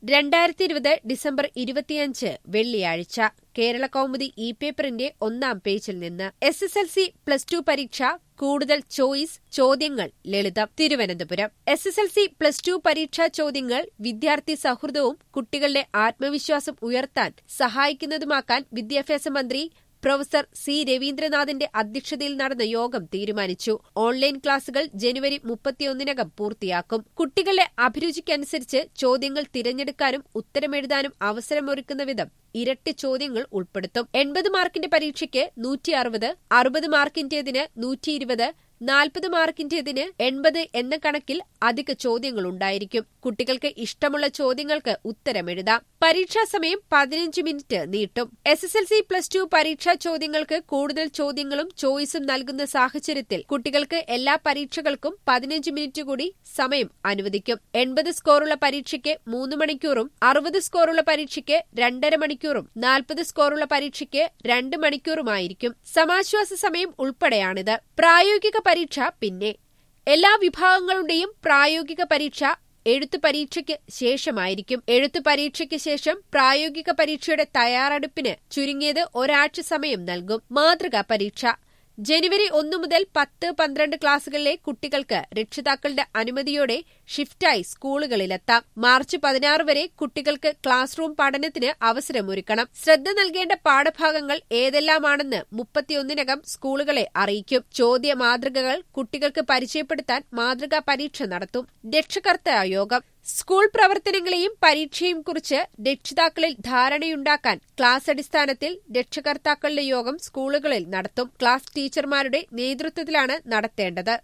രണ്ടായിരത്തി ഇരുപത് ഡിസംബർ ഇരുപത്തിയഞ്ച് വെള്ളിയാഴ്ച കേരള കൗമുദി ഇ പേപ്പറിന്റെ ഒന്നാം പേജിൽ നിന്ന് S S L C plus two പരീക്ഷ കൂടുതൽ ചോയ്സ് ചോദ്യങ്ങൾ ലളിതം Thiruvananthapuram S S L C plus two പരീക്ഷാ ചോദ്യങ്ങൾ വിദ്യാർത്ഥി സൗഹൃദവും കുട്ടികളുടെ ആത്മവിശ്വാസം ഉയർത്താൻ സഹായിക്കുന്നതുമാക്കാൻ വിദ്യാഭ്യാസ മന്ത്രി പ്രൊഫസർ സി രവീന്ദ്രനാഥിന്റെ അധ്യക്ഷതയിൽ നടന്ന യോഗം തീരുമാനിച്ചു ഓൺലൈൻ ക്ലാസുകൾ ജനുവരി മുപ്പത്തിയൊന്നിനകം പൂർത്തിയാക്കും കുട്ടികളുടെ അഭിരുചിക്കനുസരിച്ച് ചോദ്യങ്ങൾ തിരഞ്ഞെടുക്കാനും ഉത്തരമെഴുതാനും അവസരമൊരുക്കുന്ന വിധം ഇരട്ടി ചോദ്യങ്ങൾ ഉൾപ്പെടുത്തും എൺപത് മാർക്കിന്റെ പരീക്ഷയ്ക്ക് നൂറ്റി അറുപത് അറുപത് മാർക്കിന്റേതിന് നൂറ്റി ഇരുപത് നാൽപ്പത് മാർക്കിന്റേതിന് എൺപത് എന്ന കണക്കിൽ അധിക ചോദ്യങ്ങൾ ഉണ്ടായിരിക്കും കുട്ടികൾക്ക് ഇഷ്ടമുള്ള ചോദ്യങ്ങൾക്ക് ഉത്തരമെഴുതാം പരീക്ഷാ സമയം പതിനഞ്ച് മിനിറ്റ് നീട്ടും S S L C plus two പരീക്ഷാ ചോദ്യങ്ങൾക്ക് കൂടുതൽ ചോദ്യങ്ങളും ചോയ്സും നൽകുന്ന സാഹചര്യത്തിൽ കുട്ടികൾക്ക് എല്ലാ പരീക്ഷകൾക്കും പതിനഞ്ച് മിനിറ്റ് കൂടി സമയം അനുവദിക്കും എൺപത് സ്കോറുള്ള പരീക്ഷയ്ക്ക് മൂന്ന് മണിക്കൂറും അറുപത് സ്കോറുള്ള പരീക്ഷയ്ക്ക് രണ്ടര മണിക്കൂറും നാൽപ്പത് സ്കോറുള്ള പരീക്ഷയ്ക്ക് രണ്ട് മണിക്കൂറുമായിരിക്കും സമാശ്വാസ സമയം ഉൾപ്പെടെയാണിത് പ്രായോഗിക പരീക്ഷ പിന്നെ എല്ലാ വിഭാഗങ്ങളുടെയും പ്രായോഗിക പരീക്ഷ എഴുത്തു പരീക്ഷയ്ക്ക് ശേഷമായിരിക്കും എഴുത്തു പരീക്ഷയ്ക്ക് ശേഷം പ്രായോഗിക പരീക്ഷയുടെ തയ്യാറെടുപ്പിന് ചുരുങ്ങിയത് ഒരാഴ്ച സമയം നൽകും മാതൃകാ പരീക്ഷ ജനുവരി ഒന്നു മുതൽ പത്ത് പന്ത്രണ്ട് ക്ലാസുകളിലെ കുട്ടികൾക്ക് രക്ഷിതാക്കളുടെ അനുമതിയോടെ ഷിഫ്റ്റായി സ്കൂളുകളിലെത്താം മാർച്ച് പതിനാറ് വരെ കുട്ടികൾക്ക് ക്ലാസ് റൂം പഠനത്തിന് അവസരമൊരുക്കണം ശ്രദ്ധ നൽകേണ്ട പാഠഭാഗങ്ങൾ ഏതെല്ലാമാണെന്ന് മുപ്പത്തിയൊന്നിനകം സ്കൂളുകളെ അറിയിക്കും ചോദ്യ മാതൃകകൾ കുട്ടികൾക്ക് പരിചയപ്പെടുത്താൻ മാതൃകാ പരീക്ഷ നടത്തും രക്ഷകർത്താ യോഗം സ്കൂൾ പ്രവർത്തനങ്ങളെയും പരീക്ഷയും കുറിച്ച് രക്ഷിതാക്കളിൽ ധാരണയുണ്ടാക്കാൻ ക്ലാസ് അടിസ്ഥാനത്തിൽ രക്ഷകർത്താക്കളുടെ യോഗം സ്കൂളുകളിൽ നടത്തും ക്ലാസ് ടീച്ചർമാരുടെ നേതൃത്വത്തിലാണ് നടത്തേണ്ടത്